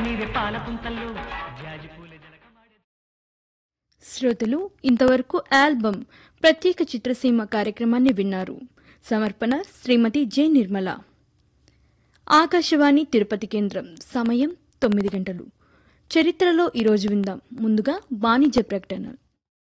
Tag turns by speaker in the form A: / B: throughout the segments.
A: నీరే పాల పుంతల్లో జాజి పూల జలకమాడే
B: శ్రోతలు ఇంతవరకు ఆల్బమ్ ప్రత్యేక చిత్రసీమ కార్యక్రమాన్ని విన్నారు సమర్పణ శ్రీమతి జె నిర్మల ఆకాశవాణి తిరుపతి కేంద్రం సమయం తొమ్మిది గంటలు చరిత్రలో ఈరోజు విందాం ముందుగా వాణిజ్య ప్రకటన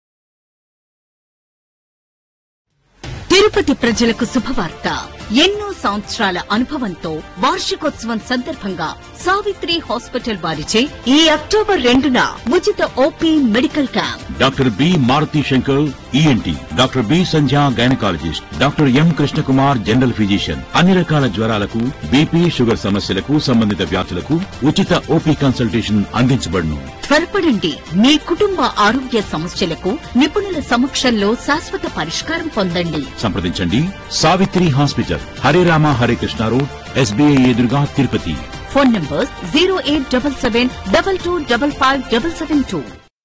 C: తిరుపతి ప్రజలకు శుభవార్త ఎన్నో సంవత్సరాల అనుభవంతో వార్షికోత్సవం సందర్భంగా సావిత్రి హాస్పిటల్ వారిచే ఈ అక్టోబర్ రెండున ఉచిత OP medical camp
D: doctor B Maruthi Shankar ENT doctor B Sandhya gynaecologist doctor M Krishnakumar general physician అన్ని రకాల జ్వరాలకు బీపీ షుగర్ సమస్యలకు సంబంధిత వ్యాధులకు ఉచిత ఓపీ కన్సల్టేషన్ అందించబడును
C: త్వరపడండి మీ కుటుంబ ఆరోగ్య సమస్యలకు నిపుణుల సమక్షంలో శాశ్వత పరిష్కారం పొందండి
D: సంప్రదించండి Savitri hospital Hare Rama Hare Krishna road SBI ఎదురుగా Tirupati
C: phone number zero eight double seven double two double five double seven two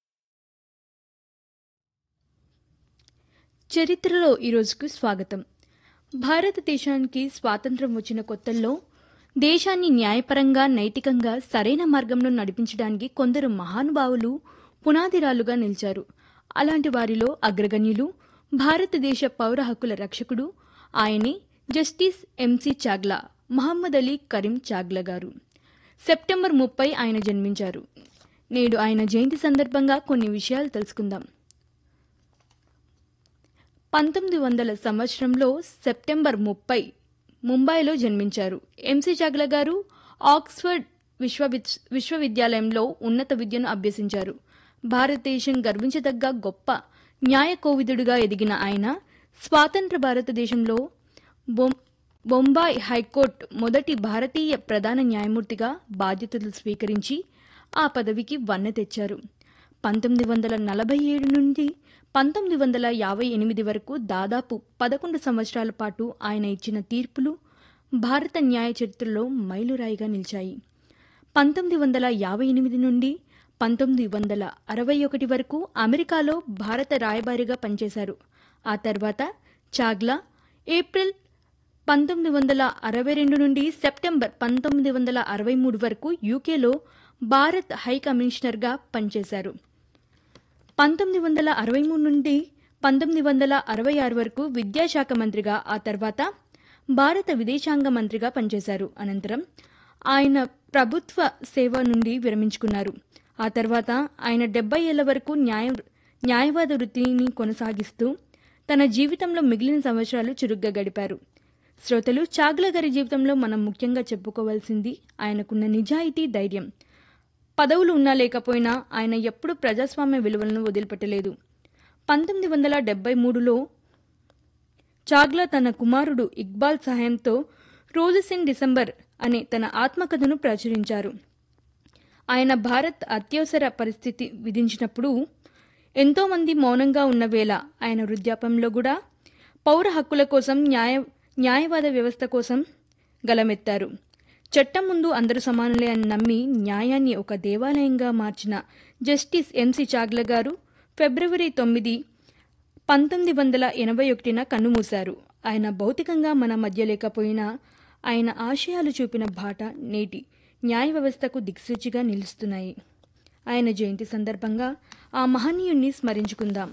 B: చరిత్రలో ఈరోజుకు స్వాగతం భారతదేశానికి స్వాతంత్రం వచ్చిన కొత్తల్లో దేశాన్ని న్యాయపరంగా నైతికంగా సరైన మార్గంలో నడిపించడానికి కొందరు మహానుభావులు పునాదిరాలుగా నిలిచారు అలాంటి వారిలో అగ్రగణ్యులు భారతదేశ పౌర హక్కుల రక్షకుడు ఆయనే జస్టిస్ ఎంసి చాగ్లా మహమ్మద్ అలీ కరీం చాగ్లా గారు సెప్టెంబర్ ముప్పై ఆయన జన్మించారు నేడు ఆయన జయంతి సందర్భంగా కొన్ని విషయాలు తెలుసుకుందాం పంతొమ్మిది వందల సంవత్సరంలో సెప్టెంబర్ ముప్పై ముంబైలో జన్మించారు ఎంసి చాగ్లా గారు ఆక్స్ఫర్డ్ విశ్వవి విశ్వవిద్యాలయంలో ఉన్నత విద్యను అభ్యసించారు భారతదేశం గర్వించదగ్గ గొప్ప న్యాయ కోవిదుడిగా ఎదిగిన ఆయన స్వాతంత్ర భారతదేశంలో బొం- బొంబాయి హైకోర్టు మొదటి భారతీయ ప్రధాన న్యాయమూర్తిగా బాధ్యతలు స్వీకరించి ఆ పదవికి వన్నె తెచ్చారు పంతొమ్మిది వందల నలభై ఏడు నుండి పంతొమ్మిది వందల యాభై ఎనిమిది వరకు దాదాపు పదకొండు సంవత్సరాల పాటు ఆయన ఇచ్చిన తీర్పులు భారత న్యాయ చరిత్రలో మైలురాయిగా నిలిచాయి పంతొమ్మిది వందల యాభై ఎనిమిది నుండి పంతొమ్మిది వందల అరవై ఒకటి వరకు అమెరికాలో భారత రాయబారిగా పనిచేశారు ఆ తర్వాత చాగ్లా ఏప్రిల్ పంతొమ్మిది వందల అరవై రెండు నుండి సెప్టెంబర్ పంతొమ్మిది వందల అరవై మూడు వరకు యూకేలో భారత్ హై కమిషనర్గా పనిచేశారు పంతొమ్మిది వందల అరవై మూడు నుండి పంతొమ్మిది వందల అరవై ఆరు వరకు విద్యాశాఖ మంత్రిగా ఆ తర్వాత భారత విదేశాంగ మంత్రిగా పనిచేశారు అనంతరం ఆయన ప్రభుత్వ సేవ నుండి విరమించుకున్నారు ఆ తర్వాత ఆయన డెబ్బై ఏళ్ల వరకు న్యాయ న్యాయవాద వృత్తిని కొనసాగిస్తూ తన జీవితంలో మిగిలిన సంవత్సరాలు చురుగ్గా గడిపారు శ్రోతలు చాగ్లా గారి జీవితంలో మనం ముఖ్యంగా చెప్పుకోవాల్సింది ఆయనకున్న నిజాయితీ ధైర్యం పదవులు ఉన్నా లేకపోయినా ఆయన ఎప్పుడూ ప్రజాస్వామ్య విలువలను వదిలిపెట్టలేదు పంతొమ్మిది వందల డెబ్బై మూడులో చాగ్లా తన కుమారుడు ఇక్బాల్ సహాయంతో రోజెస్ ఇన్ డిసెంబర్ అనే తన ఆత్మకథను ప్రచురించారు ఆయన భారత్ అత్యవసర పరిస్థితి విధించినప్పుడు ఎంతోమంది మౌనంగా ఉన్న వేళ ఆయన వృద్ధాపంలో కూడా పౌర హక్కుల కోసం న్యాయ న్యాయవాద వ్యవస్థ కోసం గలమెత్తారు చట్టం ముందు అందరూ సమానులే అని నమ్మి న్యాయాన్ని ఒక దేవాలయంగా మార్చిన జస్టిస్ ఎంసి చాగ్ల గారు ఫిబ్రవరి తొమ్మిది పంతొమ్మిది వందల ఎనభై ఒకటిన కన్నుమూశారు ఆయన భౌతికంగా మన మధ్య లేకపోయినా ఆయన ఆశయాలు చూపిన బాట నేటి న్యాయ వ్యవస్థకు దిక్సూచిగా నిలుస్తున్నాయి ఆయన జయంతి సందర్భంగా ఆ మహనీయుణ్ణి స్మరించుకుందాం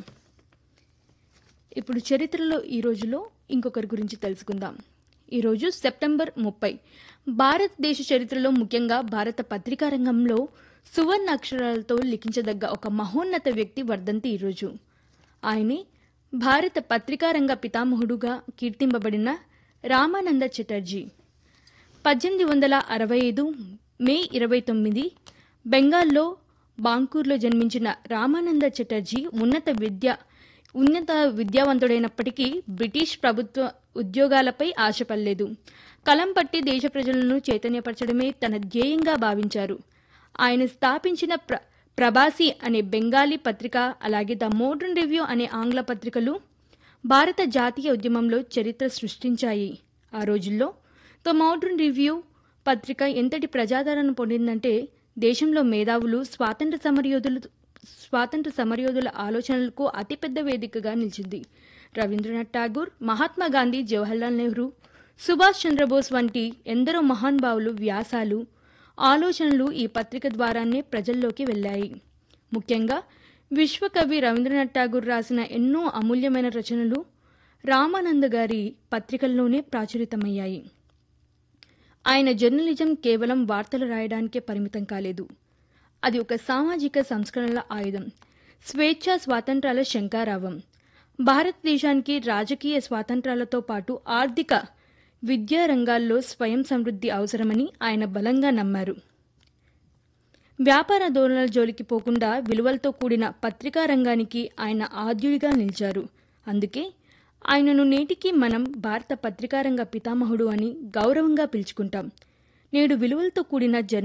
B: ఇప్పుడు చరిత్రలో ఈ రోజులో ఇంకొకరి గురించి తెలుసుకుందాం ఈరోజు సెప్టెంబర్ ముప్పై భారతదేశ చరిత్రలో ముఖ్యంగా భారత పత్రికా రంగంలో సువర్ణ అక్షరాలతో లిఖించదగ్గ ఒక మహోన్నత వ్యక్తి వర్ధంతి ఈరోజు ఆయనే భారత పత్రికా రంగ పితామహుడుగా కీర్తింపబడిన రామానంద చటర్జీ పద్దెనిమిది వందల అరవై ఐదు మే ఇరవై తొమ్మిది బెంగాల్లో బాంకూర్లో జన్మించిన రామానంద చటర్జీ ఉన్నత విద్య ఉన్నత విద్యావంతుడైనప్పటికీ బ్రిటిష్ ప్రభుత్వ ఉద్యోగాలపై ఆశపడలేదు కలం పట్టి దేశ ప్రజలను చైతన్యపరచడమే తన ధ్యేయంగా భావించారు ఆయన స్థాపించిన ప్ర ప్రభాసి అనే బెంగాలీ పత్రిక అలాగే ద మోడర్న్ రివ్యూ అనే ఆంగ్ల పత్రికలు భారత జాతీయ ఉద్యమంలో చరిత్ర సృష్టించాయి ఆ రోజుల్లో ద మోడర్న్ రివ్యూ పత్రిక ఎంతటి ప్రజాదరణ పొందిందంటే దేశంలో మేధావులు స్వాతంత్ర సమరయోధులు స్వాతంత్ర సమరయోధుల ఆలోచనలకు అతిపెద్ద వేదికగా నిలిచింది రవీంద్రనాథ్ ఠాగూర్ మహాత్మా గాంధీ జవహర్లాల్ నెహ్రూ సుభాష్ చంద్రబోస్ వంటి ఎందరో మహానుభావులు వ్యాసాలు ఆలోచనలు ఈ పత్రిక ద్వారానే ప్రజల్లోకి వెళ్ళాయి ముఖ్యంగా విశ్వకవి రవీంద్రనాథ్ ఠాగూర్ రాసిన ఎన్నో అమూల్యమైన రచనలు రామానంద గారి పత్రికల్లోనే ప్రాచురితమయ్యాయి ఆయన జర్నలిజం కేవలం వార్తలు రాయడానికే పరిమితం కాలేదు అది ఒక సామాజిక సంస్కరణల ఆయుధం స్వేచ్ఛ స్వాతంత్రాల శంకారావం భారతదేశానికి రాజకీయ స్వాతంత్రాలతో పాటు ఆర్థిక విద్యా రంగాల్లో స్వయం సమృద్ధి అవసరమని ఆయన బలంగా నమ్మారు వ్యాపార ధోరణుల జోలికి పోకుండా విలువలతో కూడిన పత్రికా రంగానికి ఆయన ఆద్యుడిగా నిలిచారు అందుకే ఆయనను నేటికి మనం భారత పత్రికారంగ పితామహుడు అని గౌరవంగా పిలుచుకుంటాం నేడు విలువలతో కూడిన జర్న